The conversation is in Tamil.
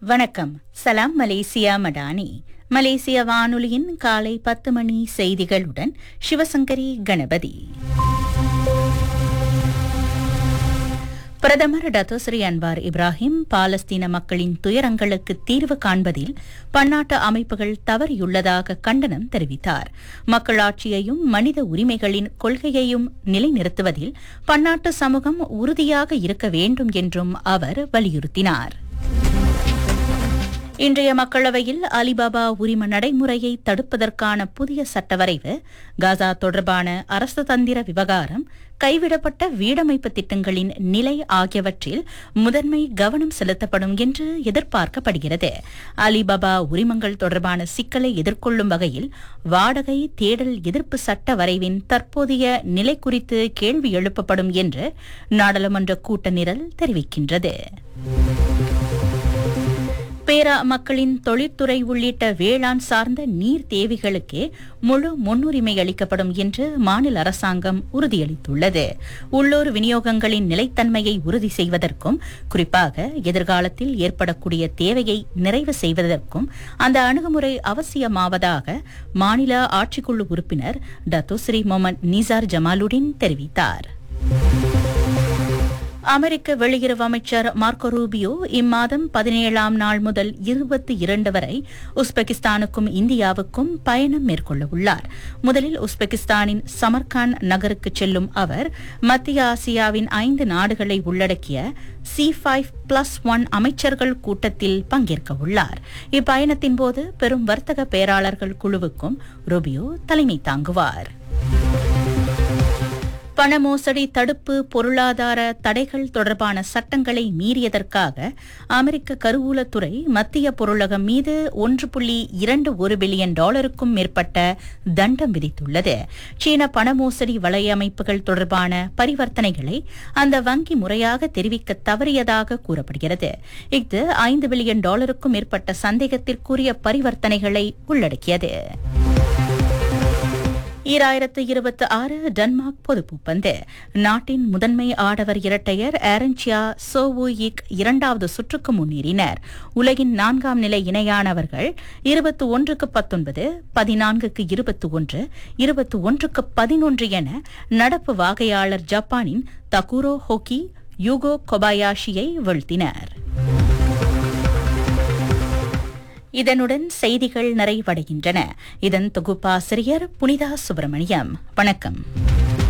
வணக்கம் சலாம் மலேசியா மடானி மலேசிய வானொலியின் காலை பத்து மணி செய்திகளுடன் சிவசங்கரி கணபதி பிரதமர் டத்தோஸ்ரீ அன்வார் இப்ராஹிம் பாலஸ்தீன மக்களின் துயரங்களுக்கு தீர்வு காண்பதில் பன்னாட்டு அமைப்புகள் தவறியுள்ளதாக கண்டனம் தெரிவித்தார் மக்களாட்சியையும் மனித உரிமைகளின் கொள்கையையும் நிலைநிறுத்துவதில் பன்னாட்டு சமூகம் உறுதியாக இருக்க வேண்டும் என்றும் அவர் வலியுறுத்தினார் இன்றைய மக்களவையில் அலிபாபா உரிம நடைமுறையை தடுப்பதற்கான புதிய சட்டவரைவு காசா தொடர்பான அரசு தந்திர விவகாரம் கைவிடப்பட்ட வீடமைப்பு திட்டங்களின் நிலை ஆகியவற்றில் முதன்மை கவனம் செலுத்தப்படும் என்று எதிர்பார்க்கப்படுகிறது அலிபாபா உரிமங்கள் தொடர்பான சிக்கலை எதிர்கொள்ளும் வகையில் வாடகை தேடல் எதிர்ப்பு சட்ட வரைவின் தற்போதைய நிலை குறித்து கேள்வி எழுப்பப்படும் என்று நாடாளுமன்ற கூட்ட நிரல் தெரிவிக்கின்றது பேரா மக்களின் தொழிற்துறை உள்ளிட்ட வேளாண் சார்ந்த நீர் தேவைகளுக்கே முழு முன்னுரிமை அளிக்கப்படும் என்று மாநில அரசாங்கம் உறுதியளித்துள்ளது உள்ளூர் விநியோகங்களின் நிலைத்தன்மையை உறுதி செய்வதற்கும் குறிப்பாக எதிர்காலத்தில் ஏற்படக்கூடிய தேவையை நிறைவு செய்வதற்கும் அந்த அணுகுமுறை அவசியமாவதாக மாநில ஆட்சிக்குழு உறுப்பினர் டத்துஸ்ரீ மொமன் நிசார் ஜமாலுடின் தெரிவித்தார் அமெரிக்க வெளியுறவு அமைச்சர் மார்க்கோ ரூபியோ இம்மாதம் பதினேழாம் நாள் முதல் இருபத்தி இரண்டு வரை உஸ்பெகிஸ்தானுக்கும் இந்தியாவுக்கும் பயணம் மேற்கொள்ள உள்ளார் முதலில் உஸ்பெகிஸ்தானின் சமர்கான் நகருக்கு செல்லும் அவர் மத்திய ஆசியாவின் ஐந்து நாடுகளை உள்ளடக்கிய சி ஃபைவ் பிளஸ் ஒன் அமைச்சர்கள் கூட்டத்தில் பங்கேற்க உள்ளார் இப்பயணத்தின் போது பெரும் வர்த்தக பேராளர்கள் குழுவுக்கும் ரூபியோ தலைமை தாங்குவார் பண மோசடி தடுப்பு பொருளாதார தடைகள் தொடர்பான சட்டங்களை மீறியதற்காக அமெரிக்க கருவூலத்துறை மத்திய பொருளகம் மீது ஒன்று புள்ளி இரண்டு ஒரு பில்லியன் டாலருக்கும் மேற்பட்ட தண்டம் விதித்துள்ளது சீன பண மோசடி வலையமைப்புகள் தொடர்பான பரிவர்த்தனைகளை அந்த வங்கி முறையாக தெரிவிக்க தவறியதாக கூறப்படுகிறது இது ஐந்து பில்லியன் டாலருக்கும் மேற்பட்ட சந்தேகத்திற்குரிய பரிவர்த்தனைகளை உள்ளடக்கியது ஈராயிரத்து இருபத்தி ஆறு டென்மார்க் பொதுப்பூப்பந்து நாட்டின் முதன்மை ஆடவர் இரட்டையர் ஆரன்சியா சோவுயிக் இரண்டாவது சுற்றுக்கு முன்னேறினர் உலகின் நான்காம் நிலை இணையானவர்கள் இருபத்தி ஒன்றுக்கு பத்தொன்பது பதினான்குக்கு இருபத்தி ஒன்று இருபத்தி ஒன்றுக்கு பதினொன்று என நடப்பு வாகையாளர் ஜப்பானின் தகுரோ ஹோக்கி யூகோ கொபாயாஷியை வீழ்த்தினர் இதனுடன் செய்திகள் நிறைவடைகின்றன இதன் தொகுப்பாசிரியர் புனிதா சுப்பிரமணியம் வணக்கம்